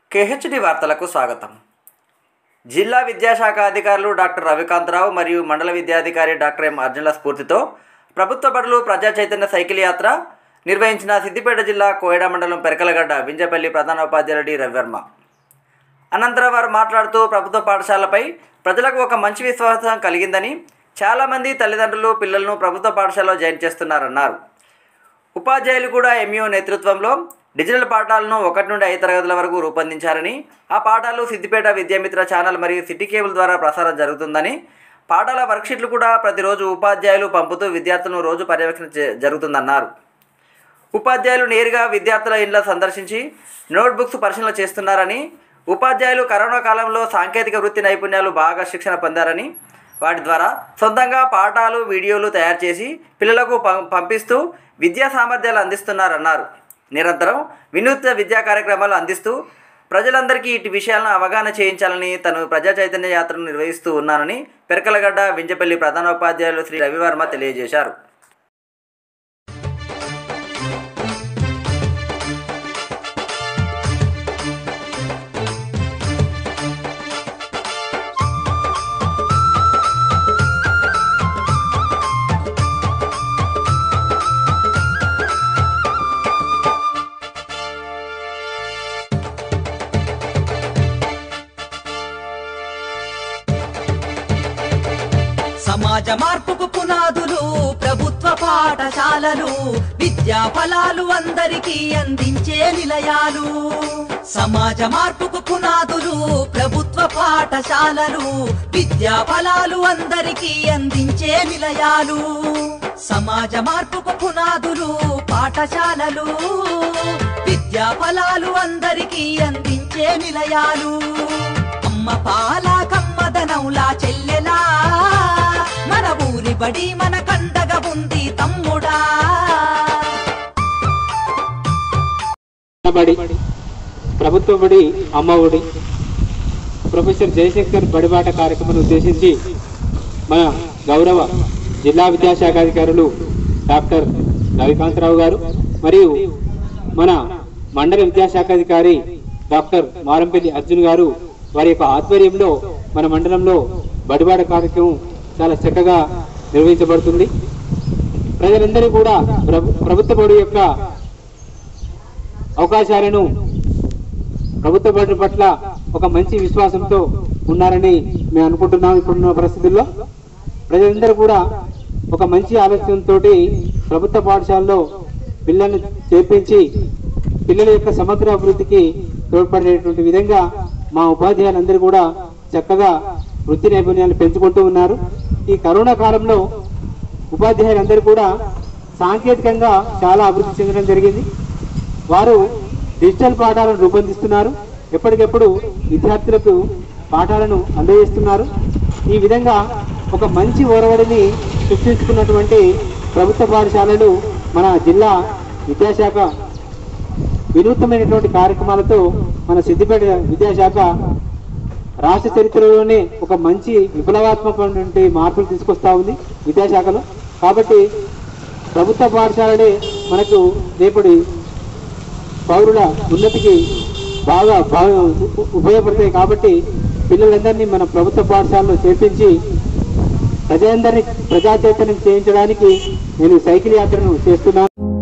KHD వార్తలకు స్వాగతం జిల్లా విద్యాశాఖ అధికారులు డాక్టర్ రవికాంతరావు మరియు మండల విద్యాధికారి డాక్టర్ ఎం అర్జునుల స్ఫూర్తితో ప్రభుత్వ బడులు ప్రజా చైతన్య సైకిల్ యాత్ర నిర్వహించిన సిద్దిపేట జిల్లా కోయడ మండలం పెరకలగడ్డ వింజపల్లి ప్రధాన ఉపాధ్యాయులు డి రవివర్మ అనంతరం వారు మాట్లాడుతూ ప్రభుత్వ పాఠశాలపై ప్రజలకు ఒక మంచి విశ్వాసం కలిగిందని చాలామంది తల్లిదండ్రులు పిల్లలను ప్రభుత్వ పాఠశాలలో జాయిన్ చేస్తున్నారన్నారు ఉపాధ్యాయులు కూడా ఎంఈఓ నేతృత్వంలో డిజిటల్ పాఠాలను ఒకటి నుండి ఐదు తరగతుల వరకు రూపొందించారని ఆ పాఠాలు సిద్దిపేట విద్యామిత్ర ఛానల్ మరియు సిటీ కేబుల్ ద్వారా ప్రసారం జరుగుతుందని పాఠాల వర్క్షీట్లు కూడా ప్రతిరోజు ఉపాధ్యాయులు పంపుతూ విద్యార్థులను రోజు పర్యవేక్షణ చే- జరుగుతుందన్నారు ఉపాధ్యాయులు నేరుగా విద్యార్థుల ఇండ్ల సందర్శించి నోట్బుక్స్ పరిశీలన చేస్తున్నారని ఉపాధ్యాయులు కరోనా కాలంలో సాంకేతిక వృత్తి నైపుణ్యాలు బాగా శిక్షణ పొందారని వాటి ద్వారా సొంతంగా పాఠాలు వీడియోలు తయారు చేసి పిల్లలకు పం- పంపిస్తూ విద్యా సామర్థ్యాలు అందిస్తున్నారన్నారు నిరంతరం వినూత్న విద్యా కార్యక్రమాలు అందిస్తూ ప్రజలందరికీ ఇటు విషయాలను అవగాహన చేయించాలని తను ప్రజా చైతన్య యాత్రను నిర్వహిస్తూ ఉన్నానని పెరకలగడ్డ వింజపల్లి ప్రధానోపాధ్యాయులు శ్రీ రవివర్మ తెలియజేశారు సమాజ మార్పుకు పునాదులు ప్రభుత్వ పాఠశాలలు విద్యా ఫలాలు అందరికీ అందించే నిలయాలు సమాజ మార్పుకు పునాదులు ప్రభుత్వ పాఠశాలలు విద్యా ఫలాలు అందరికీ అందించే నిలయాలు సమాజ మార్పుకు పునాదులు పాఠశాలలు విద్యా ఫలాలు అందరికీ అందించే నిలయాలు అమ్మ పాల కమ్మదనంలా చెల్లెలా మన ఊరి బడి మన కండగ ఉంది తమ్ముడా బడి ప్రభుత్వ బడి అమ్మ ఒడి ప్రొఫెసర్ జయశంకర్ బడిబాట కార్యక్రమాన్ని ఉద్దేశించి మన గౌరవ జిల్లా విద్యాశాఖ అధికారులు డాక్టర్ రవికాంతరావు గారు మరియు మన మండల విద్యాశాఖ అధికారి డాక్టర్ మారంపల్లి అర్జున్ గారు వారి యొక్క ఆధ్వర్యంలో మన మండలంలో బడిబాట కార్యక్రమం చాలా చక్కగా నిర్వహించబడుతుంది ప్రజలందరూ కూడా ప్రభు- ప్రభుత్వ బడి యొక్క అవకాశాలను ప్రభుత్వ బడుల పట్ల ఒక మంచి విశ్వాసంతో ఉన్నారని మేము అనుకుంటున్నాం ఇప్పుడున్న పరిస్థితుల్లో ప్రజలందరూ కూడా ఒక మంచి ఆలోచనతో ప్రభుత్వ పాఠశాలలో పిల్లల్ని చేర్పించి పిల్లల యొక్క సమగ్ర అభివృద్ధికి తోడ్పడేటువంటి విధంగా మా ఉపాధ్యాయులందరూ కూడా చక్కగా వృత్తి నైపుణ్యాలు పెంచుకుంటూ ఉన్నారు ఈ కరోనా కాలంలో ఉపాధ్యాయులందరూ కూడా సాంకేతికంగా చాలా అభివృద్ధి చెందడం జరిగింది వారు డిజిటల్ పాఠాలను రూపొందిస్తున్నారు ఎప్పటికెప్పుడు విద్యార్థులకు పాఠాలను అందజేస్తున్నారు ఈ విధంగా ఒక మంచి ఒరవడిని సృష్టించుకున్నటువంటి ప్రభుత్వ పాఠశాలలు మన జిల్లా విద్యాశాఖ వినూత్నమైనటువంటి కార్యక్రమాలతో మన సిద్దిపేట విద్యాశాఖ రాష్ట్ర చరిత్రలోనే ఒక మంచి విప్లవాత్మకమైనటువంటి మార్పులు తీసుకొస్తా ఉంది విద్యాశాఖలో కాబట్టి ప్రభుత్వ పాఠశాలలే మనకు రేపటి పౌరుల ఉన్నతికి బాగా బాగా ఉ- ఉపయోగపడతాయి కాబట్టి పిల్లలందరినీ మన ప్రభుత్వ పాఠశాలలో చేర్పించి ప్రజలందరినీ ప్రజా చైతన్యం చేయించడానికి నేను సైకిల్ యాత్రను చేస్తున్నాను